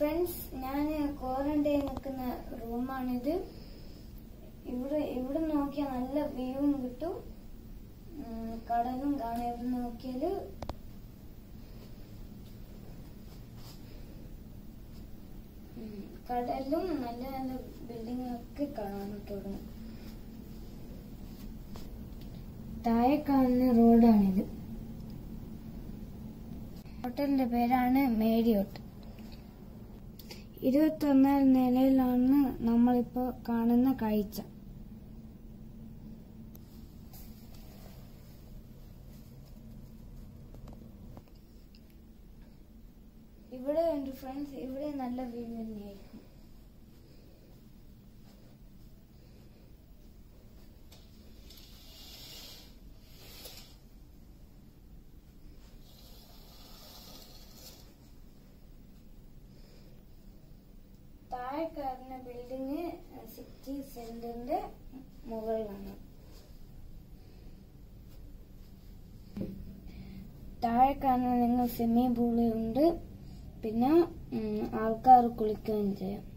friends ഞാൻ quarantine നിൽക്കുന്ന റൂമാണിത് ഇവിടെ ഇവിടെ നോക്കിയാൽ നല്ല വ്യൂവും കിട്ടും ഉം, കടലും കാണാം ഇവിടെ നോക്കിയാല് ഉം, കടലും നല്ല നല്ല ബിൽഡിങ്ങൊക്കെ കാണാൻ തുടങ്ങും താഴെ കാണുന്ന റോഡാണിത് ഹോട്ടലിന്റെ പേരാണ് മേരിയോട്ട് ഇരുപത്തി ഒന്നാം നിലയിലാണ് നമ്മളിപ്പോ കാണുന്ന കാഴ്ച ഇവിടെ ഉണ്ട് ഫ്രണ്ട്സ് ഇവിടെ നല്ല വ്യൂ തന്നെയായിരിക്കും താഴെ കാണുന്ന ബിൽഡിങ് സിറ്റി സെന്ററിന്റെ മുകളിലാണ് താഴെ കാണുന്ന നിങ്ങൾ സ്വിമ്മിംഗ് പൂള് ഉണ്ട് പിന്നെ ആൾക്കാർ കുളിക്കുകയും ചെയ്യാം